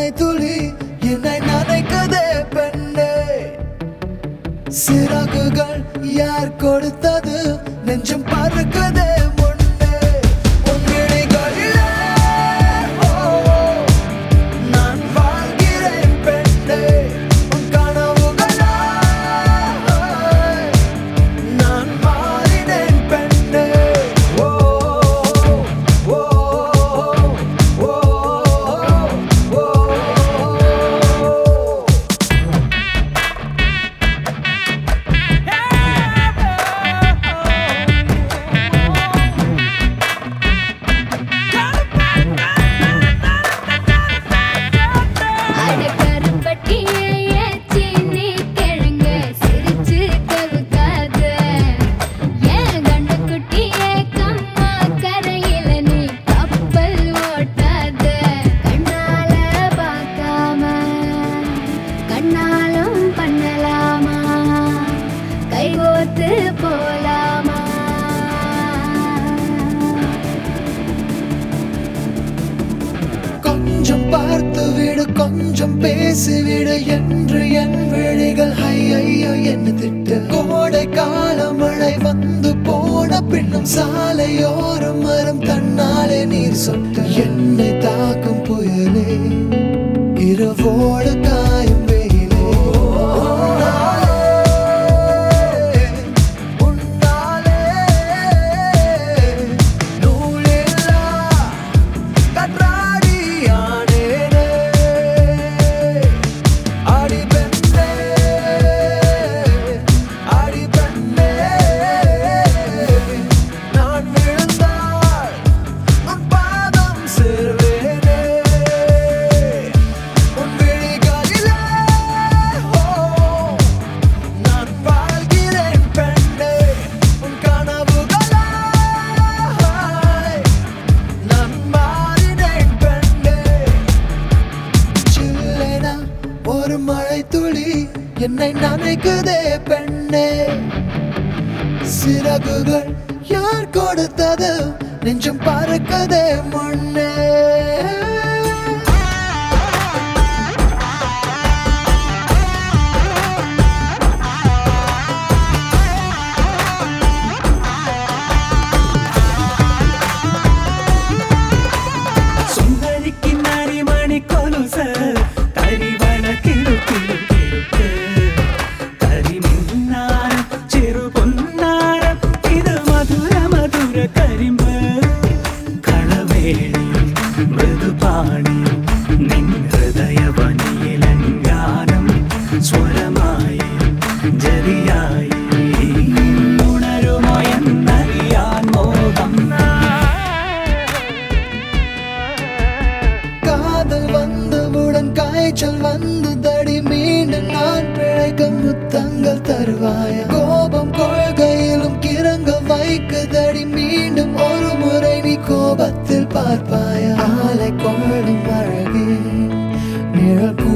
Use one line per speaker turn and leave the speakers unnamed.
துளி என்னை நினைக்குதே பெண்ணே சிறகுகள் யார் கொடுத்தது நெஞ்சம் பறக்குதே முன்னே உன் விழிகளிலே, ஓ, நான் வாழ்கிறேன் பெண்ணே உன் கனவுகளா நான் மாறினேன் பெண்ணே ஓ ஓ ஓ ஓ
அட கருப்பட்டியே ஏச்சினி கிழங்க சிரிச்சு கவுக்காத ஏன் கண்ணுக்குட்டியே கம்மா கரையில நீ கப்பல் ஓட்டாத கண்ணால பார்க்காம கண்ணாலும் பண்ணலாமா கைகோத்து போலாமா
கொஞ்சம் பார்த்து விடு கொஞ்சம் பேசிவிடு என்று என் விழிகள் ஐயோ என்ன திட்டு கோடை கால மழை வந்து போன பின்னும் சாலையோரம் மரம் தன்னாலே நீர் சொட்டு என்னை தாக்கும் புயலே இரவோடு காயும் வெயிலே உன்னாலே, உன்னாலே நூலில்லா கற்றாடியானேனே. அடி பெண்ணே, அடி பெண்ணே, நான் விழுந்தால் உன் பாதம் சேர்வேனே. உன் விழிகளிலே, ஓ, நான் வாழ்கிறேன் பெண்ணே. உன் கனவுகளாய் நான் மாறினேன் பெண்ணே சில்லென ஒரு மழை துளி என்னை நனைக்குதே பெண்ணே சிறகுகள் யார் கொடுத்தது நெஞ்சம் பறக்கதே முன்னே
സുന്ദരിക്ക് നരിമണി കൊലുസ് കരിവള കിടു കിടു കിടുക്ക് കരിമിന്നാരം ചെറു പൊന്നാരം ഇത് മധുര മധുര കരിമ്പ് കളവേണി മൃദുപാണി നിൻ ഹൃദയവനിയിലങ്കാനം സ്വരമായി ജരിയായി ഉണരുമോ എന്നറിയാൻ മോഹം
காதல் வந்தவுடன் காய்ச்சல் வந்து தடி மீண்டும் நான் பிழைக்க முத்தங்கள் தருவாய கோபம் கொள்கையிலும் கிறங்க வைக்குதடி மீண்டும் ஒரு முறை நீ கோபத்தில் பார்ப்பாய ஆலை கொள்ளும் அழகே நிழல்